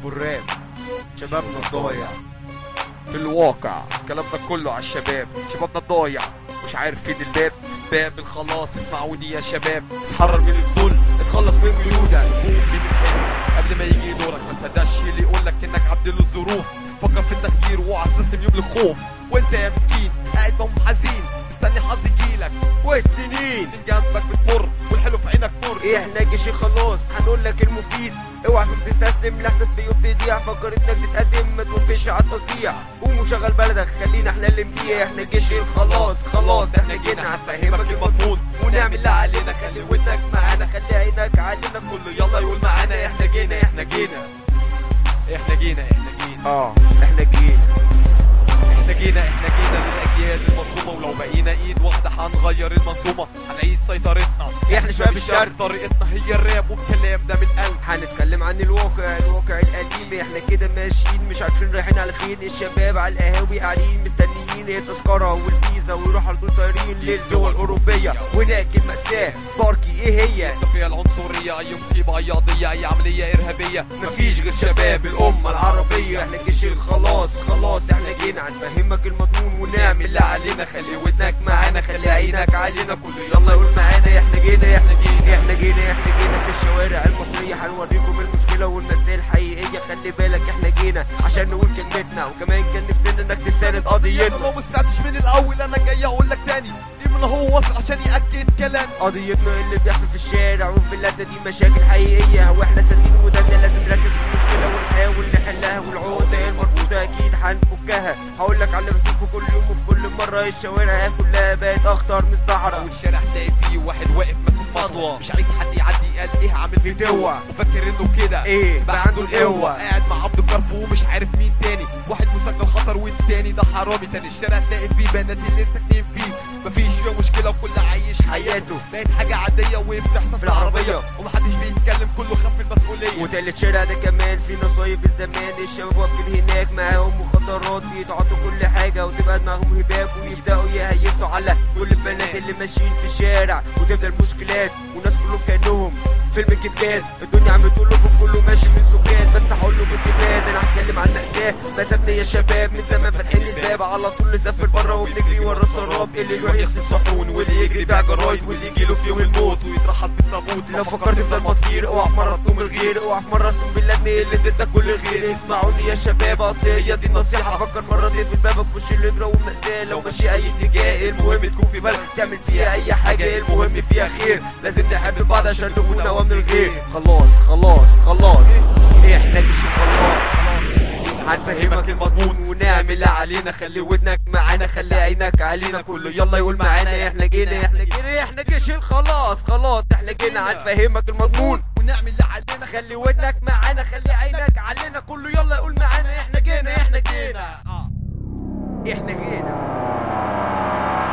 ابو الراب شبابنا الضايع في الواقع كلامنا كله على الشباب شبابنا الضايع مش عارف فين الباب باب الخلاص اسمعوني يا شباب اتحرر من الذل اتخلص من قيودك قوم من الحلم قبل ما يجي دورك ما تصدقش اللي يقول لك انك عبد له الظروف فكر في التغيير واوعى تستسلم يوم للخوف وانت يا مسكين قاعد مم حزين مستني حظ يجيلك والسنين من جنبك بتمر والحلو في عينك نور احنا جيش خلاص هنقول لك المفيد اوعى فيك تستسلم لحسن في يوم تضيع فكر انك تتقدم ما توقفش على التضييع قوم وشغل بلدك خلينا احنا اللي نبيع احنا جيش خلاص خلاص احنا جينا هنفهمك المضمون ونعمل اللي علينا خلي ودنك معانا خلي عينك علينا كله يلا يقول معانا احنا جينا احنا جينا احنا جينا احنا جينا اه احنا جينا احنا جينا احنا جينا للاجيال المظلومه ولو بقينا ايد واحده هنغير المنظومه هنعيد سيطرتنا احنا شباب الشرق. طريقتنا هي الراب والكلام ده من القلب هنتكلم عن الواقع الواقع القديم احنا كده ماشيين مش عارفين رايحين على فين الشباب على القهاوي قاعدين مستنيين التذكرة والفيزا ويروحوا على طول طايرين للدول الأوروبية هناك المأساة باركي ايه هي ده فيها العنصريه اي مصيبه اي قضيه اي عمليه ارهابيه مفيش غير شباب الأمة العربية احنا جيش الخلاص خلاص احنا جينا هنفهمك المضمون ونعمل اللي علينا خلي ودنك معانا خلي عينك علينا كله يلا يقول معانا احنا جينا احنا جينا احنا جينا احنا جينا في الشوارع المصرية هنوريكم المشكلة والمسائل الحقيقية خلي بالك احنا جينا عشان نقول كلمتنا وكمان كان نفسنا انك تساند قضيتنا لو ما سمعتش من الاول انا جاي اقول لك تاني ليه من هو وصل عشان ياكد كلام قضيتنا اللي بيحصل في الشارع وفي بلادنا دي مشاكل حقيقية واحنا سادين ودنا لازم نركز في المشكلة ونحاول نحلها والعقدة المربوطة أكيد هنفكها هقول لك على اللي بشوفه كل يوم وفي كل مرة الشوارع كلها بقت أخطر من الصحراء والشارع تلاقي فيه واحد واقف ماسك مطوه مش عايز حد يعدي قال ايه عامل في فتوة. وفاكر انه كده إيه بقى عنده القوة قاعد مع عبد الكرفو ومش عارف مين تاني واحد مسجل خطر والتاني ده حرامي تاني الشارع تلاقي فيه بنات اللي انت اتنين فيه مفيش فيها مشكله وكل عايش حياته حياته بقت حاجه عاديه وبتحصل في العربيه ومحدش بيتكلم كله خاف من المسؤوليه وتالت شارع ده كمان في نصايب الزمان الشباب واقفين هناك معاهم مخدرات بيتعاطوا كل حاجة وتبقى معاهم هباب ويبدأوا يهيسوا على كل البنات اللي ماشيين في الشارع وتبدأ المشكلات والناس كلهم كأنهم فيلم كتكات الدنيا عم تقول لكم كله ماشي من سكات بس هقول لكم كتاب انا هتكلم عن مأساة مسافنا يا شباب من زمان فاتحين الباب على طول نسافر بره وبنجري ورا السراب اللي يروح يغسل صحون واللي يجري بيع جرايد واللي يجيله في يوم الموت ويترحل بالتابوت لو فكرت في ده المصير اوعى في مره تلوم الغير اوعى في مره تلوم بلادنا اللي اديتك كل خير اسمعوني يا شباب اصل هي دي النصيحه فكر مره تقفل بابك في وش الهجره والمأساة لو ماشي اي اتجاه المهم تكون في بالك تعمل فيها اي حاجه المهم فيها خير لازم نحب بعض عشان نكون نواه من الغير خلاص خلاص خلاص احنا جيش خلاص هنفهمك المضمون ونعمل اللي علينا خلي ودنك معانا خلي عينك علينا كله يلا يقول معانا احنا جينا احنا جينا احنا جيش الخلاص خلاص احنا جينا هنفهمك المضمون ونعمل اللي علينا خلي ودنك معانا خلي عينك علينا كله يلا يقول معانا احنا جينا احنا جينا آه. احنا جينا